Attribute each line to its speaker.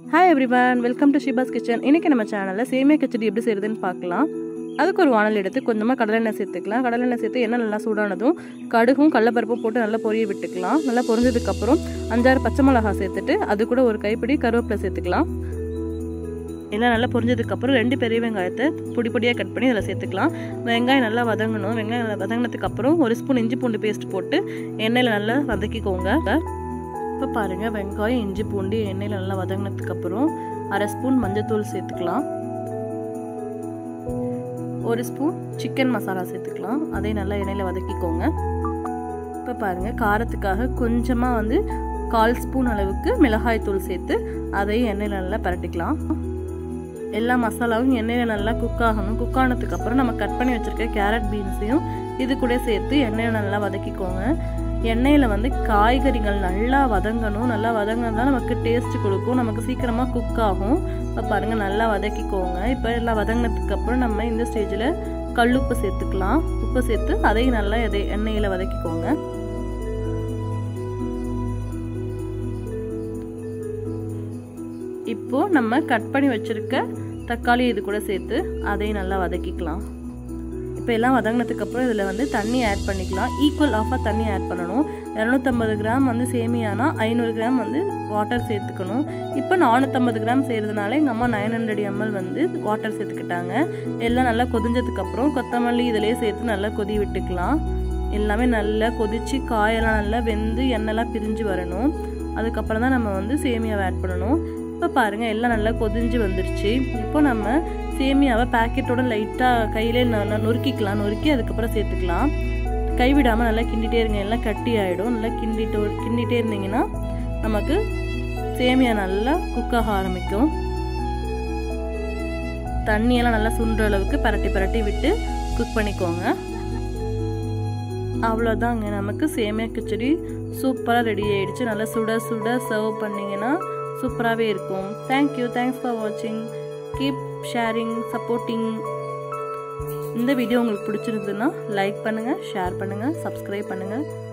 Speaker 1: hi everyone welcome to Shiba's kitchen இன்றைக்கி நம்ம சேனலில் சேமியா கிச்சடி எப்படி செய்யுதுன்னு பார்க்கலாம் அதுக்கு ஒரு வானல் எடுத்து கொஞ்சமாக கடலெண்ணெய் சேர்த்துக்கலாம் கடலெண்ணெய் சேர்த்து எண்ணெய் நல்லா சூடானதும் கடுகும் கடலப்பருப்பும் போட்டு நல்லா பொரிய விட்டுக்கலாம் நல்லா பொரிஞ்சதுக்கப்புறம் அஞ்சாறு பச்சை மிளகா சேர்த்துட்டு அது கூட ஒரு கைப்பிடி கருவேப்பிலை சேர்த்துக்கலாம் எல்லாம் நல்லா பொரிஞ்சதுக்கப்புறம் ரெண்டு பெரிய வெங்காயத்தை பொடி பொடியாக கட் பண்ணி அதில் சேர்த்துக்கலாம் வெங்காயம் நல்லா வதங்கணும் வெங்காயம் நல்லா வதங்கினதுக்கப்புறம் ஒரு ஸ்பூன் இஞ்சி பூண்டு பேஸ்ட் போட்டு எண்ணெயில் நல்லா வதக்கிக்கோங்க இப்போ பாருங்கள் வெங்காயம் இஞ்சி பூண்டு எண்ணெயில் நல்லா வதங்கினதுக்கப்புறம் அரை ஸ்பூன் மஞ்சத்தூள் சேர்த்துக்கலாம் ஒரு ஸ்பூன் சிக்கன் மசாலா சேர்த்துக்கலாம் அதையும் நல்லா எண்ணெயில் வதக்கிக்கோங்க இப்போ பாருங்கள் காரத்துக்காக கொஞ்சமாக வந்து கால் ஸ்பூன் அளவுக்கு மிளகாய் தூள் சேர்த்து அதையும் எண்ணெயில் நல்லா பரட்டிக்கலாம் எல்லா மசாலாவும் எண்ணெயில் நல்லா குக் ஆகணும் குக் ஆனதுக்கப்புறம் நம்ம கட் பண்ணி வச்சுருக்க கேரட் பீன்ஸையும் இது கூட சேர்த்து எண்ணெயில் நல்லா வதக்கிக்கோங்க எண்ணெயில் வந்து காய்கறிகள் நல்லா வதங்கணும் நல்லா வதங்கினா நமக்கு டேஸ்ட் கொடுக்கும் நமக்கு சீக்கிரமாக குக் ஆகும் இப்போ பாருங்கள் நல்லா வதக்கிக்கோங்க இப்போ எல்லாம் வதங்கினதுக்கப்புறம் நம்ம இந்த ஸ்டேஜில் கல்லுப்பு சேர்த்துக்கலாம் உப்பு சேர்த்து அதையும் நல்லா எதை எண்ணெயில் வதக்கிக்கோங்க இப்போது நம்ம கட் பண்ணி வச்சுருக்க தக்காளி இது கூட சேர்த்து அதையும் நல்லா வதக்கிக்கலாம் இப்போ எல்லாம் வதங்கினதுக்கப்புறம் இதில் வந்து தண்ணி ஆட் பண்ணிக்கலாம் ஈக்குவல் ஆஃபாக தண்ணி ஆட் பண்ணணும் இரநூத்தம்பது கிராம் வந்து சேமியானா ஐநூறு கிராம் வந்து வாட்டர் சேர்த்துக்கணும் இப்போ நானூற்றம்பது கிராம் செய்கிறதுனால எங்கள் அம்மா நைன் ஹண்ட்ரட் எம்எல் வந்து வாட்டர் சேர்த்துக்கிட்டாங்க எல்லாம் நல்லா கொதிஞ்சதுக்கப்புறம் கொத்தமல்லி இதிலே சேர்த்து நல்லா கொதி விட்டுக்கலாம் எல்லாமே நல்லா கொதித்து காயெல்லாம் நல்லா வெந்து எண்ணெய்லாம் பிரிஞ்சு வரணும் அதுக்கப்புறம் தான் நம்ம வந்து சேமியாவை ஆட் பண்ணணும் இப்போ பாருங்கள் எல்லாம் நல்லா கொதிஞ்சு வந்துருச்சு இப்போ நம்ம சேமியாவை பேக்கெட்டோட லைட்டாக கையிலே நொறுக்கிக்கலாம் நொறுக்கி அதுக்கப்புறம் சேர்த்துக்கலாம் கைவிடாமல் நல்லா கிண்டிகிட்டே இருங்க எல்லாம் கட்டி ஆகிடும் நல்லா கிண்டிட்டு கிண்டிகிட்டே இருந்தீங்கன்னா நமக்கு சேமியா நல்லா குக் ஆக ஆரம்பிக்கும் தண்ணியெல்லாம் நல்லா சுண்டுற அளவுக்கு பரட்டி பரட்டி விட்டு குக் பண்ணிக்கோங்க அவ்வளோதாங்க நமக்கு சேமியா கிச்சடி சூப்பராக ரெடி ஆகிடுச்சு நல்லா சுட சுட சர்வ் பண்ணிங்கன்னா சூப்பராகவே இருக்கும் தேங்க்யூ தேங்க்ஸ் ஃபார் வாட்சிங் கீப் ஷேரிங் சப்போர்ட்டிங் இந்த வீடியோ உங்களுக்கு பிடிச்சிருந்ததுன்னா லைக் பண்ணுங்கள் ஷேர் பண்ணுங்கள் சப்ஸ்கிரைப் பண்ணுங்கள்